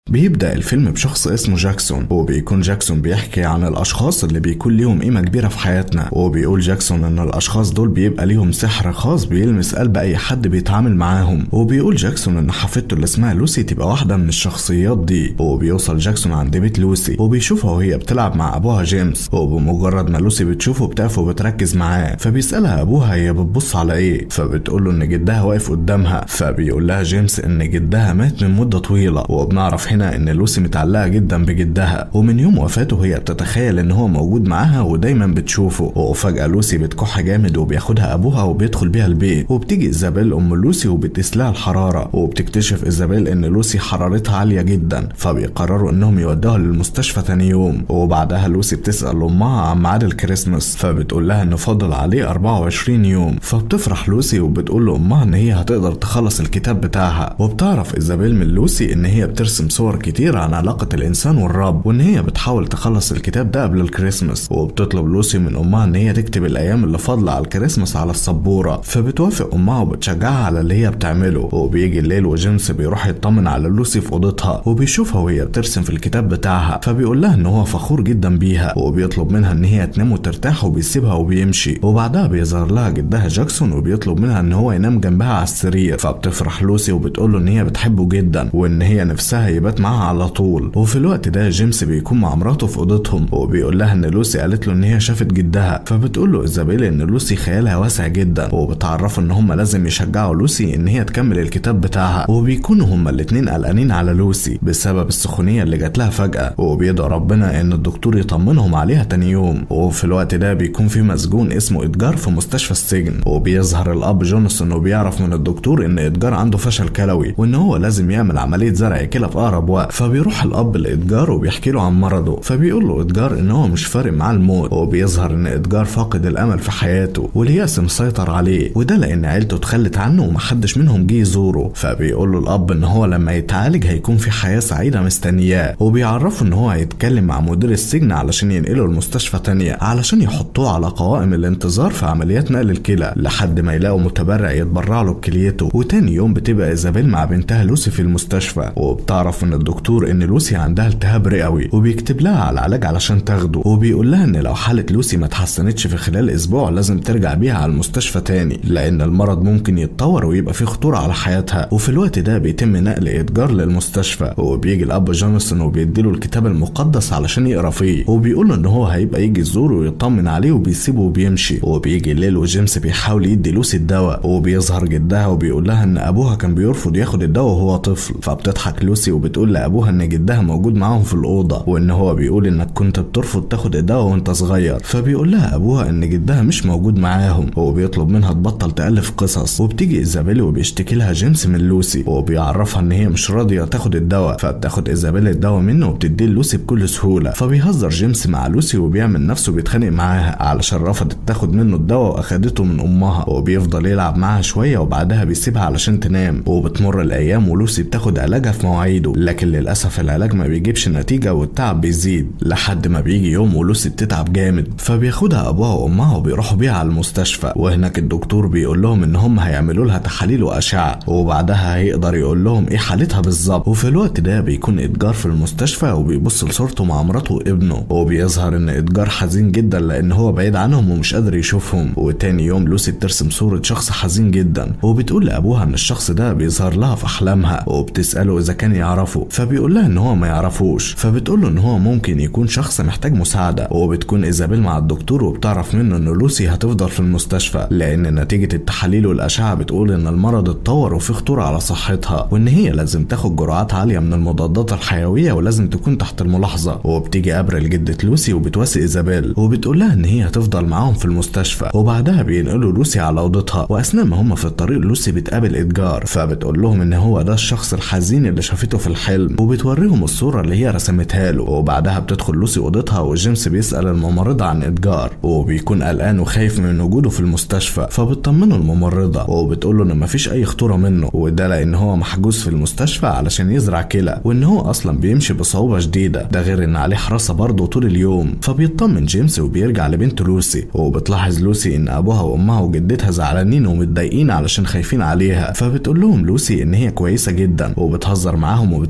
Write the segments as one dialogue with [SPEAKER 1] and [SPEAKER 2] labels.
[SPEAKER 1] بيبدأ الفيلم بشخص اسمه جاكسون وبيكون جاكسون بيحكي عن الأشخاص اللي بيكون ليهم قيمة كبيرة في حياتنا وبيقول جاكسون إن الأشخاص دول بيبقى ليهم سحر خاص بيلمس قلب أي حد بيتعامل معاهم وبيقول جاكسون إن حفيدته اللي اسمها لوسي تبقى واحدة من الشخصيات دي وبيوصل جاكسون عند بيت لوسي وبيشوفها وهي بتلعب مع أبوها جيمس وبمجرد ما لوسي بتشوفه بتقف وبتركز معاه فبيسألها أبوها هي بتبص على إيه فبتقول له إن جدها واقف قدامها فبيقول لها جيمس إن جدها مات من مدة طويلة وبنعرف هنا إن لوسي متعلقة جدا بجدها ومن يوم وفاته هي بتتخيل إن هو موجود معاها ودايما بتشوفه وفجأة لوسي بتكح جامد وبياخدها أبوها وبيدخل بيها البيت وبتيجي إيزابيل أم لوسي وبتقيس لها الحرارة وبتكتشف إيزابيل إن لوسي حرارتها عالية جدا فبيقرروا إنهم يودوها للمستشفى تاني يوم وبعدها لوسي بتسأل أمها عن ميعاد الكريسماس فبتقول لها إن فاضل عليه 24 يوم فبتفرح لوسي وبتقول لأمها إن هي هتقدر تخلص الكتاب بتاعها وبتعرف إيزابيل من لوسي إن هي بترسم صور كتير عن علاقة الإنسان والرب وإن هي بتحاول تخلص الكتاب ده قبل الكريسماس وبتطلب لوسي من أمها إن هي تكتب الأيام اللي فاضلة على الكريسماس على السبورة فبتوافق أمها وبتشجعها على اللي هي بتعمله وبيجي الليل وجيمس بيروح يطمن على لوسي في أوضتها وبيشوفها وهي بترسم في الكتاب بتاعها فبيقول لها إن هو فخور جدا بيها وبيطلب منها إن هي تنام وترتاح وبيسيبها وبيمشي وبعدها بيظهر لها جدها جاكسون وبيطلب منها إن هو ينام جنبها على السرير فبتفرح لوسي وبتقول له إن هي بتحبه جدا وإن هي نفسها يبات معاها على طول وفي الوقت ده جيمس بيكون مع مراته في اوضتهم وبيقول لها ان لوسي قالت له ان هي شافت جدها فبتقول له ايزابيل ان لوسي خيالها واسع جدا وبتعرفه ان هم لازم يشجعوا لوسي ان هي تكمل الكتاب بتاعها وبيكونوا هما الاتنين قلقانين على لوسي بسبب السخونيه اللي جات لها فجاه وبيدعو ربنا ان الدكتور يطمنهم عليها تاني يوم وفي الوقت ده بيكون في مسجون اسمه ادجار في مستشفى السجن وبيظهر الاب جونسون وبيعرف من الدكتور ان ادجار عنده فشل كلوي وان هو لازم يعمل عمليه زرع كلى في اقرب وقت فبيروح الاب لادجار وبيحكي له عن مرضه فبيقول له ادجار ان هو مش فارق معاه الموت وبيظهر ان ادجار فاقد الامل في حياته والياس مسيطر عليه وده لان عيلته اتخلت عنه ومحدش منهم جه يزوره فبيقول له الاب ان هو لما يتعالج هيكون في حياه سعيده مستنياه وبيعرفه ان هو هيتكلم مع مدير السجن علشان ينقله لمستشفى تانية علشان يحطوه على قوائم الانتظار في عمليات نقل الكلى لحد ما يلاقوا متبرع يتبرع له بكليته وتاني يوم بتبقى ايزابيل مع بنتها لوسي في المستشفى وبتعرف من الدكتور ان لوسي عندها التهاب رئوي وبيكتب لها على العلاج علشان تاخده وبيقول لها ان لو حاله لوسي ما اتحسنتش في خلال اسبوع لازم ترجع بيها على المستشفى تاني لان المرض ممكن يتطور ويبقى فيه خطوره على حياتها وفي الوقت ده بيتم نقل ادجار للمستشفى وبيجي الاب جونسون وبيديله الكتاب المقدس علشان يقرا فيه وبيقول له ان هو هيبقى يجي يزوره ويطمن عليه وبيسيبه وبيمشي وبيجي الليل وجيمس بيحاول يدي لوسي الدواء وبيظهر جدها وبيقول لها ان ابوها كان بيرفض ياخد الدواء وهو طفل فبتضحك لوسي وبتقول لابوها ان جدها موجود معاهم في الاوضه وان هو بيقول انك كنت بترفض تاخد الدواء وانت صغير فبيقول لها ابوها ان جدها مش موجود معاهم وبيطلب منها تبطل تالف قصص وبتيجي ايزابيل وبيشتكي لها جيمس من لوسي وبيعرفها ان هي مش راضيه تاخد الدواء فبتاخد ايزابيل الدواء منه وبتديه لوسي بكل سهوله فبيهزر جيمس مع لوسي وبيعمل نفسه بيتخانق معاها علشان رفضت تاخد منه الدواء واخدته من امها وبيفضل يلعب معاها شويه وبعدها بيسيبها علشان تنام وبتمر الايام ولوسي بتاخد علاجها في مواعيده لكن للاسف العلاج ما بيجيبش نتيجه والتعب بيزيد لحد ما بيجي يوم ولوسي بتتعب جامد فبياخدها ابوها وامها وبيروحوا بيها على المستشفى وهناك الدكتور بيقول لهم ان هم هيعملوا لها تحاليل واشعه وبعدها هيقدر يقول لهم ايه حالتها بالظبط وفي الوقت ده بيكون ادجار في المستشفى وبيبص لصورته مع مراته وابنه وبيظهر ان ادجار حزين جدا لان هو بعيد عنهم ومش قادر يشوفهم وتاني يوم لوسي بترسم صوره شخص حزين جدا وبتقول لابوها ان الشخص ده بيظهر لها في احلامها وبتساله اذا كان يعرفه فبيقول لها ان هو ما يعرفوش فبتقول له ان هو ممكن يكون شخص محتاج مساعده وبتكون ايزابيل مع الدكتور وبتعرف منه ان لوسي هتفضل في المستشفى لان نتيجه التحاليل والاشعه بتقول ان المرض اتطور وفي خطوره على صحتها وان هي لازم تاخد جرعات عاليه من المضادات الحيويه ولازم تكون تحت الملاحظه وبتيجي ابرة لجده لوسي وبتواسي ايزابيل وبتقول لها ان هي هتفضل معاهم في المستشفى وبعدها بينقلوا لوسي على اوضتها واثناء ما هم في الطريق لوسي بتقابل ادجار فبتقول لهم ان هو ده الشخص الحزين اللي شافته في الحلم وبتوريهم الصوره اللي هي رسمتها له وبعدها بتدخل لوسي اوضتها وجيمس بيسال الممرضه عن ادجار وبيكون قلقان وخايف من وجوده في المستشفى فبتطمنه الممرضه وبتقول له ان مفيش اي خطوره منه وده لان هو محجوز في المستشفى علشان يزرع كلى وان هو اصلا بيمشي بصعوبه شديده ده غير ان عليه حراسه برضه طول اليوم فبيطمن جيمس وبيرجع لبنته لوسي وبتلاحظ لوسي ان ابوها وامها وجدتها زعلانين ومتضايقين علشان خايفين عليها فبتقول لهم لوسي ان هي كويسه جدا وبتهزر معاهم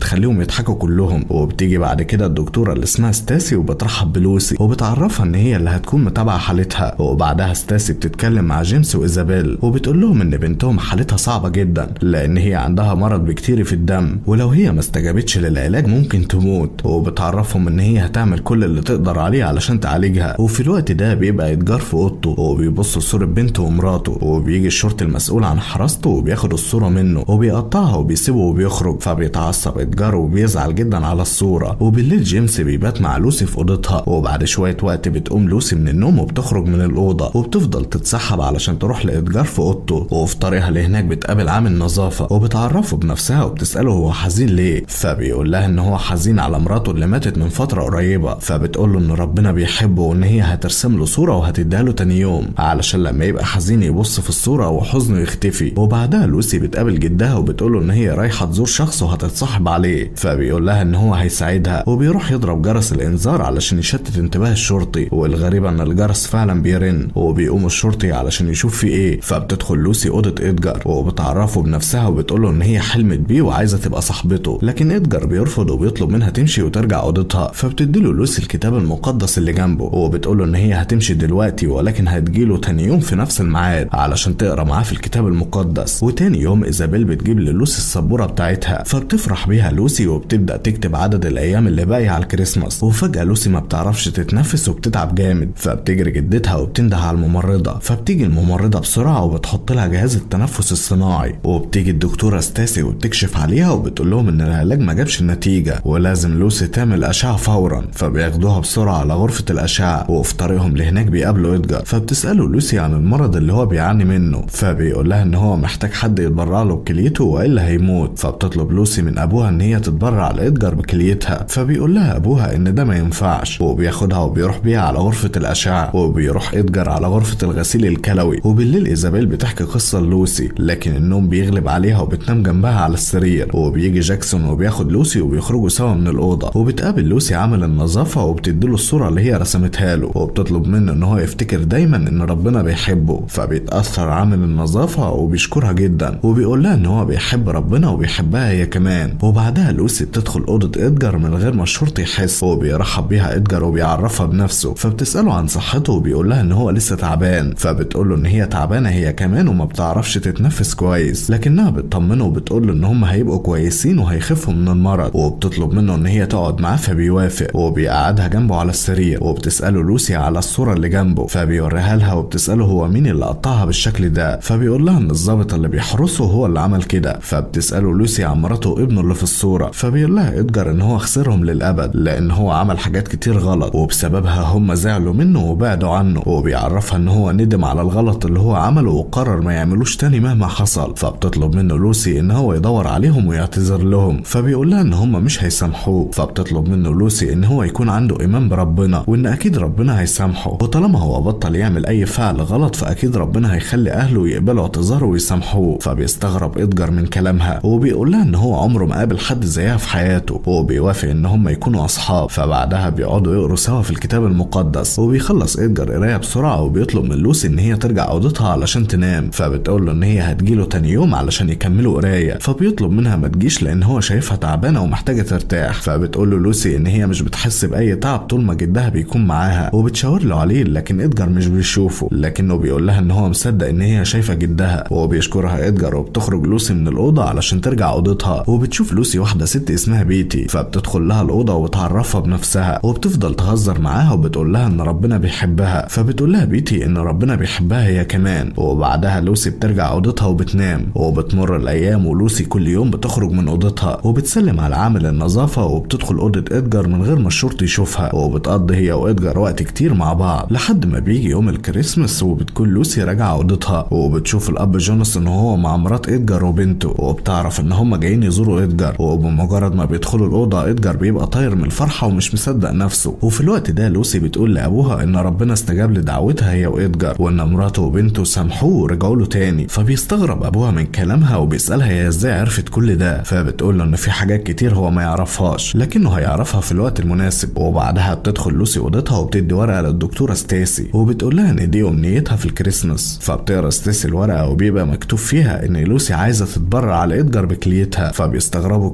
[SPEAKER 1] وبتخليهم يضحكوا كلهم وبتيجي بعد كده الدكتوره اللي اسمها ستاسي وبترحب بلوسي وبتعرفها ان هي اللي هتكون متابعه حالتها وبعدها ستاسي بتتكلم مع جيمس وايزابيل وبتقول لهم ان بنتهم حالتها صعبه جدا لان هي عندها مرض بكتيري في الدم ولو هي ما استجابتش للعلاج ممكن تموت وبتعرفهم ان هي هتعمل كل اللي تقدر عليه علشان تعالجها وفي الوقت ده بيبقى اتجار في اوضته وبيبص لصوره بنته ومراته وبيجي الشرطي المسؤول عن حراسته وبياخد الصوره منه وبيقطعها وبيسيبه وبيخرج فبيتعصب اتجار وبيزعل جدا على الصوره وبالليل جيمس بيبات مع لوسي في اوضتها وبعد شويه وقت بتقوم لوسي من النوم وبتخرج من الاوضه وبتفضل تتسحب علشان تروح لاتجار في اوضته وفي طريقها لهناك بتقابل عامل نظافه وبتعرفه بنفسها وبتساله هو حزين ليه فبيقول لها ان هو حزين على مراته اللي ماتت من فتره قريبه فبتقول له ان ربنا بيحبه وان هي هترسم له صوره وهتديها له تاني يوم علشان لما يبقى حزين يبص في الصوره وحزنه يختفي وبعدها لوسي بتقابل جدها وبتقول له ان هي رايحه تزور شخص وهتتصاحب عليه فبيقول لها ان هو هيساعدها وبيروح يضرب جرس الانذار علشان يشتت انتباه الشرطي والغريب ان الجرس فعلا بيرن وبيقوم الشرطي علشان يشوف في ايه فبتدخل لوسي اوضه ادجار وبتعرفه بنفسها وبتقول له ان هي حلمت بيه وعايزه تبقى صاحبته لكن ادجار بيرفض وبيطلب منها تمشي وترجع اوضتها فبتديله لوسي الكتاب المقدس اللي جنبه وبتقول له ان هي هتمشي دلوقتي ولكن هتجيله تاني يوم في نفس الميعاد علشان تقرا معاه في الكتاب المقدس وتاني يوم ايزابيل بتجيب للوسي السبوره بتاعتها فبتفرح بيها لوسي وبتبدا تكتب عدد الايام اللي باقيه على الكريسماس وفجاه لوسي ما بتعرفش تتنفس وبتتعب جامد فبتجري جدتها وبتنده على الممرضه فبتيجي الممرضه بسرعه وبتحط لها جهاز التنفس الصناعي وبتيجي الدكتوره ستاسي وبتكشف عليها وبتقول لهم ان العلاج ما جابش النتيجه ولازم لوسي تعمل اشعه فورا فبياخدوها بسرعه على غرفه الاشعه وفي طريقهم لهناك بيقابلوا ادجار فبتساله لوسي عن المرض اللي هو بيعاني منه فبيقول لها ان هو محتاج حد يتبرع له بكليته والا هيموت فبتطلب لوسي من ابوها ان هي تتبرع لادجار بكليتها فبيقول لها ابوها ان ده ما ينفعش وبياخدها وبيروح بيها على غرفه الاشعه وبيروح ادجار على غرفه الغسيل الكلوي وبالليل ايزابيل بتحكي قصه لوسي لكن النوم بيغلب عليها وبتنام جنبها على السرير وبيجي جاكسون وبياخد لوسي وبيخرجوا سوا من الاوضه وبتقابل لوسي عامل النظافه وبتديله الصوره اللي هي رسمتها له وبتطلب منه ان هو يفتكر دايما ان ربنا بيحبه فبيتاثر عامل النظافه وبيشكرها جدا وبيقول لها ان هو بيحب ربنا وبيحبها هي كمان وبعدها لوسي بتدخل اوضه ادجار من غير ما الشرطي يحس وبيرحب بيها ادجار وبيعرفها بنفسه فبتساله عن صحته وبيقول لها ان هو لسه تعبان فبتقول له ان هي تعبانه هي كمان وما بتعرفش تتنفس كويس لكنها بتطمنه وبتقول له ان هم هيبقوا كويسين وهيخفوا من المرض وبتطلب منه ان هي تقعد معاه فبيوافق وبيقعدها جنبه على السرير وبتساله لوسي على الصوره اللي جنبه فبيوريها لها وبتساله هو مين اللي قطعها بالشكل ده فبيقول لها ان الظابط اللي بيحرسه هو اللي عمل كده فبتساله لوسي عن مراته وابنه اللي في الصوره فبيقول لها ادجار ان هو خسرهم للابد لان هو عمل حاجات كتير غلط وبسببها هم زعلوا منه وبعدوا عنه وبيعرفها ان هو ندم على الغلط اللي هو عمله وقرر ما يعملوش تاني مهما حصل فبتطلب منه لوسي ان هو يدور عليهم ويعتذر لهم فبيقول لها ان هم مش هيسامحوه فبتطلب منه لوسي ان هو يكون عنده ايمان بربنا وان اكيد ربنا هيسامحه وطالما هو بطل يعمل اي فعل غلط فاكيد ربنا هيخلي اهله يقبلوا اعتذاره ويسامحوه فبيستغرب ادجار من كلامها وبيقول لها ان هو عمره ما قابل حد زيها في حياته وبيوافق ان هم يكونوا اصحاب فبعدها بيقعدوا يقروا سوا في الكتاب المقدس وبيخلص ادجار قرايه بسرعه وبيطلب من لوسي ان هي ترجع اوضتها علشان تنام فبتقول له ان هي هتجيله تاني يوم علشان يكملوا قرايه فبيطلب منها ما تجيش لان هو شايفها تعبانه ومحتاجه ترتاح فبتقول له لوسي ان هي مش بتحس باي تعب طول ما جدها بيكون معاها وبتشاور له عليه لكن ادجار مش بيشوفه لكنه بيقول لها ان هو مصدق ان هي شايفه جدها وبيشكرها ادجار وبتخرج لوسي من الاوضه علشان ترجع اوضتها وبتشوف لوسي واحده ست اسمها بيتي فبتدخل لها الاوضه وبتعرفها بنفسها وبتفضل تهزر معاها وبتقول لها ان ربنا بيحبها فبتقول لها بيتي ان ربنا بيحبها هي كمان وبعدها لوسي بترجع اوضتها وبتنام وبتمر الايام ولوسي كل يوم بتخرج من اوضتها وبتسلم على عامل النظافه وبتدخل اوضه ادجار من غير ما الشرطي يشوفها وبتقضي هي وادجار وقت كتير مع بعض لحد ما بيجي يوم الكريسماس وبتكون لوسي راجعه اوضتها وبتشوف الاب جوناثان وهو مع مرات ادجار وبنته وبتعرف ان هم جايين يزوروا ادجار وبمجرد ما بيدخلوا الاوضه ادجار بيبقى طاير من الفرحه ومش مصدق نفسه وفي الوقت ده لوسي بتقول لابوها ان ربنا استجاب لدعوتها هي وادجار وان مراته وبنته سامحوه ورجعوا له تاني فبيستغرب ابوها من كلامها وبيسالها هي ازاي عرفت كل ده فبتقول له ان في حاجات كتير هو ما يعرفهاش لكنه هيعرفها في الوقت المناسب وبعدها بتدخل لوسي اوضتها وبتدي ورقه للدكتوره ستاسي وبتقول لها ان دي امنيتها في الكريسماس فبتقرا ستاسي الورقه وبيبقى مكتوب فيها ان لوسي عايزه تتبرع على ادجار بكليتها فبيستغربوا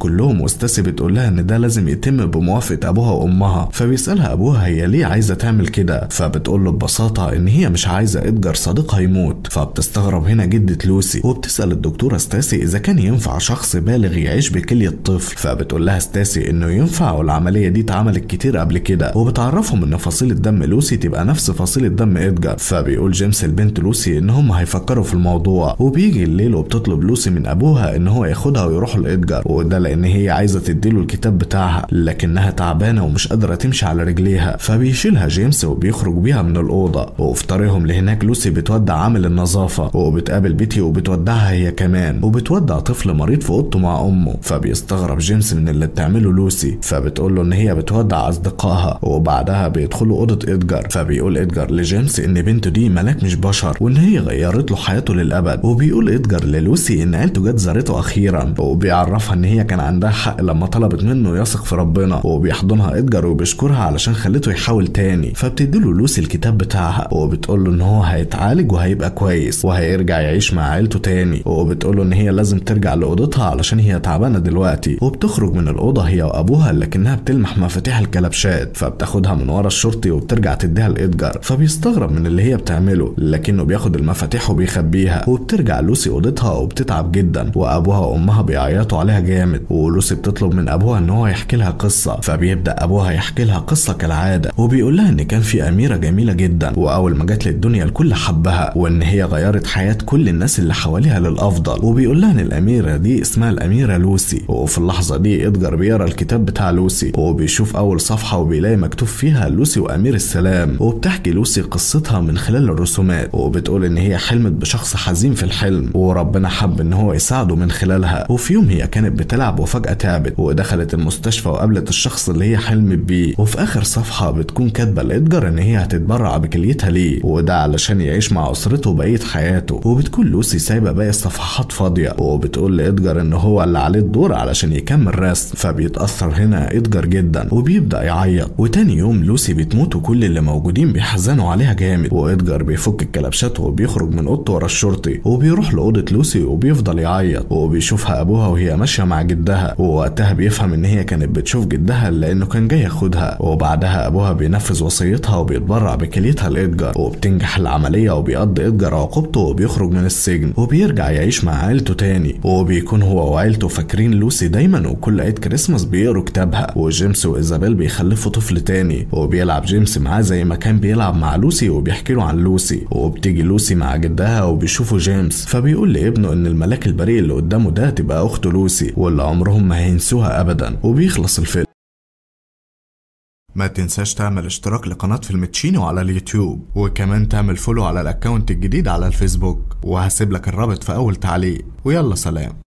[SPEAKER 1] كلهم وستاسي بتقول لها ان ده لازم يتم بموافقه ابوها وامها فبيسالها ابوها هي ليه عايزه تعمل كده فبتقول له ببساطه ان هي مش عايزه ادجار صديقها يموت فبتستغرب هنا جده لوسي وبتسال الدكتوره ستاسي اذا كان ينفع شخص بالغ يعيش بكليه طفل فبتقول لها ستاسي انه ينفع والعمليه دي اتعملت كتير قبل كده وبتعرفهم ان فصيله دم لوسي تبقى نفس فصيله دم ادجار فبيقول جيمس البنت لوسي ان هم هيفكروا في الموضوع وبيجي الليل وبتطلب لوسي من ابوها ان هو ياخدها ويروحوا لادجار وده لان هي عايزه تديله الكتاب بتاعها لكنها تعبانه ومش قادره تمشي على رجليها فبيشيلها جيمس وبيخرج بيها من الاوضه وفي طريقهم لهناك لوسي بتودع عامل النظافه وبتقابل بيتي وبتودعها هي كمان وبتودع طفل مريض في اوضته مع امه فبيستغرب جيمس من اللي بتعمله لوسي فبتقول له ان هي بتودع اصدقائها وبعدها بيدخلوا اوضه ادجار فبيقول ادجار لجيمس ان بنته دي ملاك مش بشر وان هي غيرت له حياته للابد وبيقول ادجار للوسي ان عيلته جت زارته اخيرا وبيعرفها ان هي كان عندها حق لما طلبت منه يثق في ربنا وبيحضنها ادجار وبيشكرها علشان خلته يحاول تاني فبتديله لوسي الكتاب بتاعها وبتقول له ان هو هيتعالج وهيبقى كويس وهيرجع يعيش مع عيلته تاني وبتقول له ان هي لازم ترجع لاوضتها علشان هي تعبانه دلوقتي وبتخرج من الاوضه هي وابوها لكنها بتلمح مفاتيح الكلبشات فبتاخدها من ورا الشرطي وبترجع تديها لادجار فبيستغرب من اللي هي بتعمله لكنه بياخد المفاتيح وبيخبيها وبترجع لوسي اوضتها وبتتعب جدا وابوها وامها بيعيطوا عليها جامد ولوسي بتطلب من ابوها ان هو يحكي لها قصه فبيبدا ابوها يحكي لها قصه كالعاده وبيقول لها ان كان في اميره جميله جدا واول ما جت للدنيا الكل حبها وان هي غيرت حياه كل الناس اللي حواليها للافضل وبيقول لها ان الاميره دي اسمها الاميره لوسي وفي اللحظه دي ادجار بيقرا الكتاب بتاع لوسي وبيشوف اول صفحه وبيلاقي مكتوب فيها لوسي وامير السلام وبتحكي لوسي قصتها من خلال الرسومات وبتقول ان هي حلمت بشخص حزين في الحلم وربنا حب ان هو يساعده من خلالها وفي يوم هي كانت بتلعب وفجاه تعبت ودخلت المستشفى وقابلت الشخص اللي هي حلمت بيه وفي اخر صفحه بتكون كاتبه لادجار ان هي هتتبرع بكليتها ليه وده علشان يعيش مع اسرته بقيه حياته وبتكون لوسي سايبه باقي الصفحات فاضيه وبتقول لادجار ان هو اللي عليه الدور علشان يكمل رسم فبيتاثر هنا ادجار جدا وبيبدا يعيط وتاني يوم لوسي بتموت وكل اللي موجودين بيحزنوا عليها جامد وادجار بيفك الكلبشات وبيخرج من اوضته ورا الشرطي وبيروح لاوضه لوسي وبيفضل يعيط وبيشوفها ابوها وهي ماشيه مع جدها ووقتها بيفهم ان هي كانت بتشوف جدها لانه كان جاي ياخدها وبعدها ابوها بينفذ وصيتها وبيتبرع بكليتها لادجار وبتنجح العمليه وبيقضي ادجار عقوبته وبيخرج من السجن وبيرجع يعيش مع عيلته تاني وبيكون هو وعيلته فاكرين لوسي دايما وكل عيد كريسماس بيقروا كتابها وجيمس وايزابيل بيخلفوا طفل تاني وبيلعب جيمس معاه زي ما كان بيلعب مع لوسي وبيحكي له عن لوسي وبتيجي لوسي مع جدها وبيشوفوا جيمس فبيقول لابنه ان الملاك البريء اللي قدامه ده تبقى اخته لوسي واللي عمرهم ما هينسوها ابدا وبيخلص الفيلم ما تنساش تعمل اشتراك لقناة فيلم تشينو على اليوتيوب وكمان تعمل فولو على الاكونت الجديد على الفيسبوك وهسيب لك الرابط في اول تعليق ويلا سلام